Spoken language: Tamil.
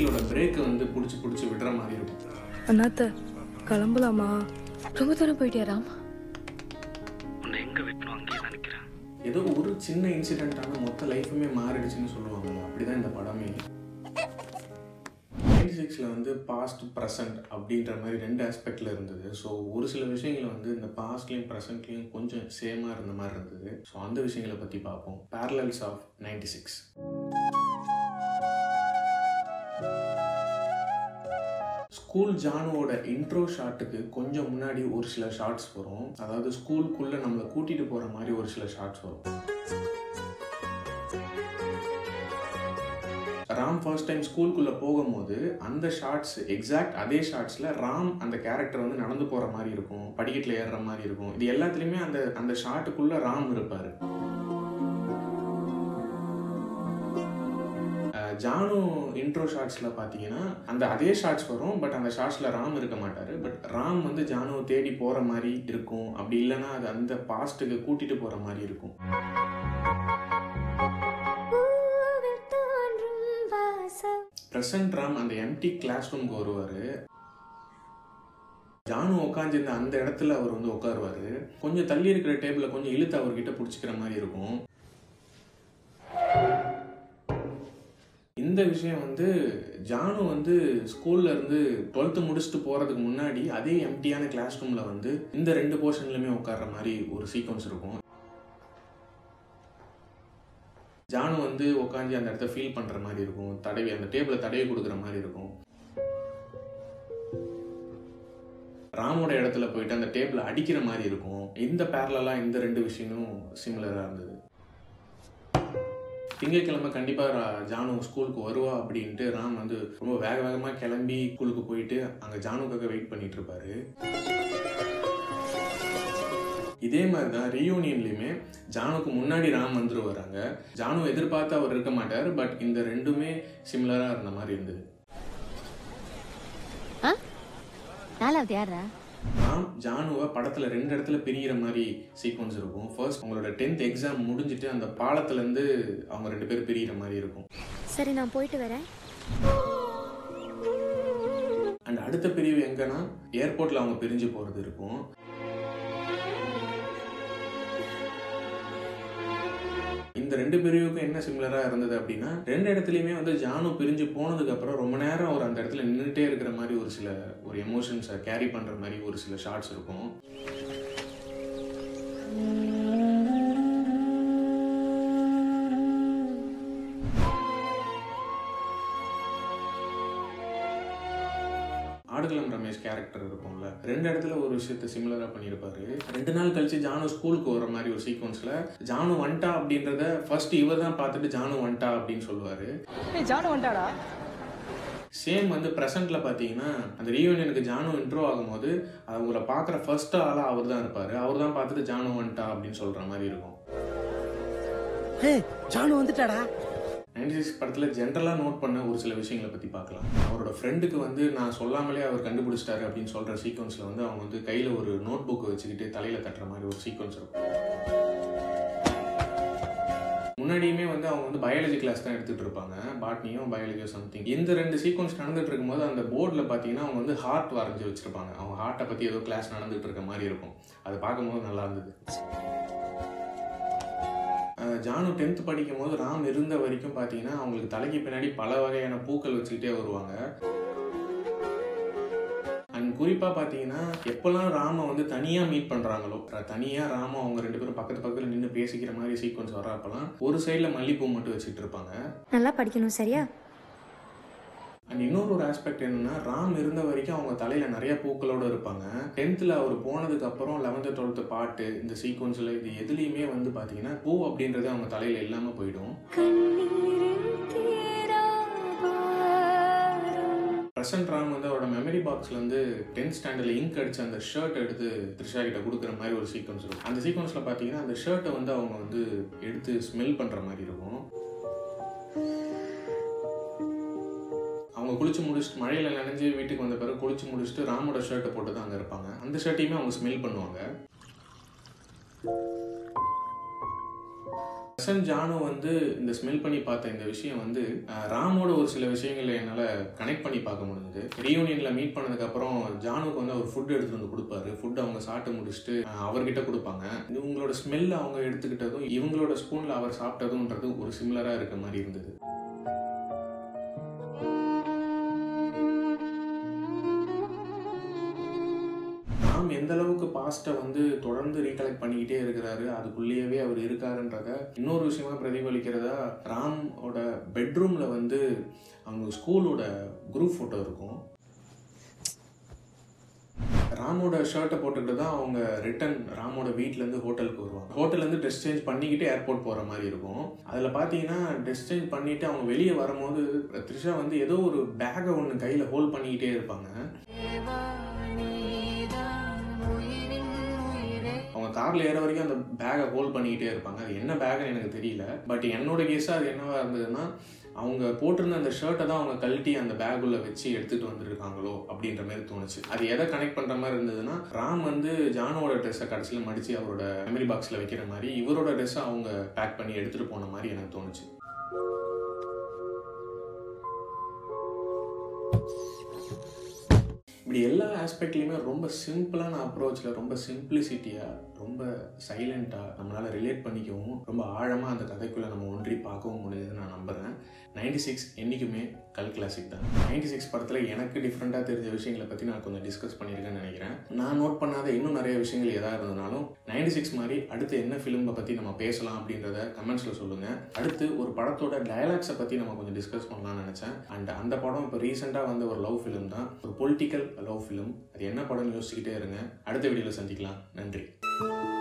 சீரியலோட பிரேக்கை வந்து பிடிச்சி பிடிச்சி விடுற மாதிரி இருக்கும் அண்ணாத்த கிளம்பலாமா ரொம்ப தூரம் போயிட்டியா ராம் உன்னை எங்கே விட்டணும் அங்கேயே தான் நிற்கிறேன் ஏதோ ஒரு சின்ன இன்சிடென்ட்டான மொத்த லைஃபுமே மாறிடுச்சுன்னு சொல்லுவாங்கல்ல அப்படிதான் இந்த படமே நைன்டி சிக்ஸில் வந்து பாஸ்ட் ப்ரெசன்ட் அப்படின்ற மாதிரி ரெண்டு ஆஸ்பெக்டில் இருந்தது ஸோ ஒரு சில விஷயங்கள் வந்து இந்த பாஸ்ட்லேயும் ப்ரெசன்ட்லேயும் கொஞ்சம் சேமாக இருந்த மாதிரி இருந்தது ஸோ அந்த விஷயங்களை பற்றி பார்ப்போம் parallels of ninety six school ஜானுவோட இன்ட்ரோ ஷாட்டுக்கு கொஞ்சம் முன்னாடி ஒரு சில ஷார்ட்ஸ் வரும் அதாவது ஸ்கூலுக்குள்ளே நம்மளை கூட்டிகிட்டு போகிற மாதிரி ஒரு சில ஷார்ட்ஸ் வரும் ராம் ஃபர்ஸ்ட் டைம் ஸ்கூலுக்குள்ளே போகும்போது அந்த ஷார்ட்ஸ் எக்ஸாக்ட் அதே ஷார்ட்ஸில் ராம் அந்த கேரக்டர் வந்து நடந்து போகிற மாதிரி இருக்கும் படிக்கட்டில் ஏறுற மாதிரி இருக்கும் இது எல்லாத்துலேயுமே அந்த அந்த ஷாட்டுக்குள்ளே ராம் இருப்பார் ஜானு இன்ட்ரோ ஷார்ட்ஸில் பார்த்தீங்கன்னா அந்த அதே ஷார்ட்ஸ் வரும் பட் அந்த ஷார்ட்ஸில் ராம் இருக்க மாட்டார் பட் ராம் வந்து ஜானுவை தேடி போகிற மாதிரி இருக்கும் அப்படி இல்லைன்னா அது அந்த பாஸ்ட்டுக்கு கூட்டிகிட்டு போகிற மாதிரி இருக்கும் ப்ரெசன்ட் ராம் அந்த எம்டி கிளாஸ் ரூம்க்கு வருவார் ஜானு உட்காந்துருந்த அந்த இடத்துல அவர் வந்து உட்காருவார் கொஞ்சம் தள்ளி இருக்கிற டேபிளை கொஞ்சம் இழுத்து அவர்கிட்ட பிடிச்சிக்கிற மாதிரி இருக்கும் இந்த விஷயம் வந்து ஜானு வந்து ஸ்கூல்ல இருந்து டுவெல்த்து முடிச்சுட்டு போறதுக்கு முன்னாடி அதே எம்டியான கிளாஸ் ரூம்ல வந்து இந்த ரெண்டு போர்ஷன்லயுமே உட்கார்ற மாதிரி ஒரு சீக்வன்ஸ் இருக்கும் ஜானு வந்து உட்காந்து அந்த இடத்த ஃபீல் பண்ற மாதிரி இருக்கும் தடவி அந்த டேபிள தடவி கொடுக்குற மாதிரி இருக்கும் ராமோட இடத்துல போயிட்டு அந்த டேபிள அடிக்கிற மாதிரி இருக்கும் இந்த பேரலா இந்த ரெண்டு விஷயமும் சிமிலரா இருந்தது திங்கட்கிழமை கண்டிப்பாக ஜானு ஸ்கூலுக்கு வருவா அப்படின்ட்டு ராம் வந்து ரொம்ப வேக வேகமாக கிளம்பி ஸ்கூலுக்கு போயிட்டு அங்கே ஜானுக்காக வெயிட் பண்ணிட்டு இருப்பாரு இதே மாதிரி தான் ரீயூனியன்லையுமே ஜானுக்கு முன்னாடி ராம் வந்துரு வராங்க ஜானு எதிர்பார்த்து அவர் இருக்க மாட்டார் பட் இந்த ரெண்டுமே சிமிலராக இருந்த மாதிரி இருந்தது நாலாவது யாரா ராம் ஜானுவை படத்துல ரெண்டு இடத்துல பிரிகிற மாதிரி சீக்வன்ஸ் இருக்கும் ஃபர்ஸ்ட் உங்களோட டென்த் எக்ஸாம் முடிஞ்சிட்டு அந்த பாலத்துல இருந்து அவங்க ரெண்டு பேரும் பிரிகிற மாதிரி இருக்கும் சரி நான் போயிட்டு வரேன் அண்ட் அடுத்த பிரிவு எங்கன்னா ஏர்போர்ட்ல அவங்க பிரிஞ்சு போறது இருக்கும் இந்த ரெண்டு பிரிவுக்கும் என்ன சிமிலரா இருந்தது அப்படின்னா ரெண்டு இடத்துலயுமே வந்து ஜானு பிரிஞ்சு போனதுக்கு அப்புறம் ரொம்ப நேரம் அவர் அந்த இடத்துல நின்றுட்டே இருக்கிற மாதிரி ஒரு சில ஒரு எமோஷன்ஸை கேரி பண்ற மாதிரி ஒரு சில ஷார்ட்ஸ் இருக்கும் ஆடுகளம் ரமேஷ் கேரக்டர் இருக்கும்ல ரெண்டு இடத்துல ஒரு விஷயத்த சிமிலரா பண்ணியிருப்பாரு ரெண்டு நாள் கழிச்சு ஜானு ஸ்கூலுக்கு வர மாதிரி ஒரு சீக்வன்ஸ்ல ஜானு வந்துட்டா அப்படின்றத ஃபர்ஸ்ட் இவர் தான் பார்த்துட்டு ஜானு வந்துட்டா அப்படின்னு சொல்லுவாரு ஜானு வந்துட்டாடா சேம் வந்து ப்ரெசென்ட்ல பார்த்தீங்கன்னா அந்த ரீயூனியனுக்கு ஜானு இன்ட்ரோ ஆகும்போது அவங்கள பார்க்குற ஃபர்ஸ்ட் ஆளாக அவர் தான் இருப்பாரு அவர் தான் பார்த்துட்டு ஜானு வந்துட்டா அப்படின்னு சொல்ற மாதிரி இருக்கும் ஹே ஜானு வந்துட்டாடா நைன்டி சிக்ஸ் படத்தில் ஜென்ரலாக நோட் பண்ண ஒரு சில விஷயங்களை பற்றி பார்க்கலாம் அவரோட ஃப்ரெண்டுக்கு வந்து நான் சொல்லாமலே அவர் கண்டுபிடிச்சிட்டாரு அப்படின்னு சொல்கிற சீக்வன்ஸில் வந்து அவங்க வந்து கையில் ஒரு நோட் புக் வச்சுக்கிட்டு தலையில் கட்டுற மாதிரி ஒரு சீக்வன்ஸ் இருக்கும் முன்னாடியுமே வந்து அவங்க வந்து பயாலஜி கிளாஸ் தான் எடுத்துட்டு இருப்பாங்க பாட்னியும் பயாலஜியோ சம்திங் இந்த ரெண்டு சீக்வன்ஸ் நடந்துட்டு இருக்கும்போது அந்த போர்டில் பார்த்தீங்கன்னா அவங்க வந்து ஹார்ட் வரைஞ்சி வச்சிருப்பாங்க அவங்க ஹார்ட்டை பற்றி ஏதோ கிளாஸ் நடந்துட்டு இருக்க மாதிரி இருக்கும் அதை பார்க்கும்போது நல்லா இருந்தது அஹ் ஜானு டென்த் படிக்கும் போது ராம் இருந்த வரைக்கும் பார்த்தீங்கன்னா அவங்களுக்கு தலைக்கு பின்னாடி பல வகையான பூக்கள் வச்சுக்கிட்டே வருவாங்க அண்ட் குறிப்பாக பார்த்தீங்கன்னா எப்போல்லாம் ராம வந்து தனியாக மீட் பண்ணுறாங்களோ தனியாக ராம அவங்க ரெண்டு பேரும் பக்கத்து பக்கத்தில் நின்று பேசிக்கிற மாதிரி சீக்வன்ஸ் வர்றப்பெல்லாம் ஒரு சைடில் மல்லிப்பூ மட்டும் வச்சுட்டு இருப்பாங்க நல்லா படிக்கணும் சரியா அண்ட் இன்னொரு ஒரு ஆஸ்பெக்ட் என்னன்னா ராம் இருந்த வரைக்கும் அவங்க தலையில நிறைய பூக்களோட இருப்பாங்க டென்த்தில் அவர் போனதுக்கு அப்புறம் லெவன்த்து டுவெல்த்து பாட்டு இந்த சீக்வன்ஸில் இது எதுலேயுமே வந்து பார்த்தீங்கன்னா பூ அப்படின்றது அவங்க தலையில இல்லாமல் போயிடும் பிரசன்ட் ராம் வந்து அவரோட மெமரி பாக்ஸ்ல இருந்து டென்த் ஸ்டாண்டர்ட்ல இங்க் அடிச்ச அந்த ஷர்ட் எடுத்து த்ரிஷா கிட்ட கொடுக்குற மாதிரி ஒரு சீக்வன்ஸ் இருக்கும் அந்த சீக்வன்ஸ்ல பாத்தீங்கன்னா அந்த ஷர்ட்டை வந்து அவங்க வந்து எடுத்து ஸ்மெல் பண்ற மாதிரி இருக்கும் அவங்க குளிச்சு முடிச்சுட்டு மழையில நனைஞ்சு வீட்டுக்கு வந்த பிறகு குளிச்சு முடிச்சுட்டு ராமோட ஷர்ட்டை போட்டு தான் அங்க இருப்பாங்க அந்த ஷர்ட்டையுமே அவங்க ஸ்மெல் பண்ணுவாங்க ஹசன் ஜானு வந்து இந்த ஸ்மெல் பண்ணி பார்த்த இந்த விஷயம் வந்து அஹ், ராமோட ஒரு சில விஷயங்களை என்னால் கனெக்ட் பண்ணி பார்க்க முடிஞ்சது ரீயூனியனில் மீட் பண்ணதுக்கப்புறம் ஜானுக்கு வந்து அவர் ஃபுட் எடுத்துட்டு வந்து கொடுப்பாரு ஃபுட் அவங்க சாப்பிட்டு முடிச்சுட்டு அஹ், அவர்கிட்ட கொடுப்பாங்க இவங்களோட ஸ்மெல் அவங்க எடுத்துக்கிட்டதும் இவங்களோட ஸ்பூனில் அவர் சாப்பிட்டதுன்றது ஒரு சிமிலராக இருக்க மாதிரி இருந்தது ராம் எந்த அளவுக்கு பாஸ்ட்டை வந்து தொடர்ந்து ரீகலெக்ட் பண்ணிக்கிட்டே இருக்கிறாரு அதுக்குள்ளேயே அவர் இருக்காருன்றத இன்னொரு விஷயமா பிரதிபலிக்கிறதா ராமோட பெட்ரூம்ல வந்து அவங்க ஸ்கூலோட குரூப் ஃபோட்டோ இருக்கும் ராமோட ஷர்ட்டை போட்டுக்கிட்டு தான் அவங்க ரிட்டன் ராமோட வீட்டிலேருந்து ஹோட்டலுக்கு வருவாங்க ஹோட்டல்லேருந்து ட்ரெஸ் சேஞ்ச் பண்ணிக்கிட்டு ஏர்போர்ட் போகிற மாதிரி இருக்கும் அதில் பார்த்தீங்கன்னா ட்ரெஸ் சேஞ்ச் பண்ணிவிட்டு அவங்க வெளியே வரும்போது த்ரிஷா வந்து ஏதோ ஒரு பேக்கை ஒன்று கையில் ஹோல்ட் பண்ணிக்கிட்டே இருப்பாங்க அவங்க கார்ல ஏற வரைக்கும் அந்த பேக்கை ஹோல்ட் பண்ணிக்கிட்டே இருப்பாங்க அது என்ன பேக்னு எனக்கு தெரியல பட் என்னோட கேஸாக அது என்னவா இருந்ததுன்னா அவங்க போட்டிருந்த அந்த ஷர்ட்டை தான் அவங்க கழட்டி அந்த பேக்குள்ள வச்சு எடுத்துட்டு வந்திருக்காங்களோ அப்படின்ற மாதிரி தோணுச்சு அது எதை கனெக்ட் பண்ற மாதிரி இருந்ததுன்னா ராம் வந்து ஜானோட ட்ரெஸ்ஸை கடைசியில் மடிச்சு அவரோட மெமரி பாக்ஸ்ல வைக்கிற மாதிரி இவரோட ட்ரெஸ்ஸை அவங்க பேக் பண்ணி எடுத்துட்டு போன மாதிரி எனக்கு தோணுச்சு இப்படி எல்லா ஆஸ்பெக்ட்லையுமே ரொம்ப சிம்பிளான அப்ரோச்சில் ரொம்ப சிம்பிளிசிட்டியாக ரொம்ப சைலண்ட்டாக நம்மளால் ரிலேட் பண்ணிக்கவும் ரொம்ப ஆழமாக அந்த கதைக்குள்ளே நம்ம ஒன்றி பார்க்கவும் முடியுதுன்னு நான் நம்புகிறேன் நைன்டி சிக்ஸ் என்றைக்குமே கல் கிளாசிக் தான் நைன்டி சிக்ஸ் படத்தில் எனக்கு டிஃப்ரெண்ட்டாக தெரிஞ்ச விஷயங்களை பற்றி நான் கொஞ்சம் டிஸ்கஸ் பண்ணியிருக்கேன்னு நினைக்கிறேன் நான் நோட் பண்ணாத இன்னும் நிறைய விஷயங்கள் எதாக இருந்ததுனாலும் நைன்டி சிக்ஸ் மாதிரி அடுத்து என்ன ஃபிலிமை பற்றி நம்ம பேசலாம் அப்படின்றத கமெண்ட்ஸில் சொல்லுங்கள் அடுத்து ஒரு படத்தோட டயலாக்ஸை பற்றி நம்ம கொஞ்சம் டிஸ்கஸ் பண்ணலாம்னு நினச்சேன் அண்ட் அந்த படம் இப்போ ரீசெண்டாக வந்த ஒரு லவ் ஃபிலிம் தான் ஒரு பொலிட்டிக்கல் லவ் ஃபிலிம் அது என்ன படம்னு யோசிச்சுக்கிட்டே இருங்க அடுத்த வீடியோவில் சந்திக்கலாம் நன்றி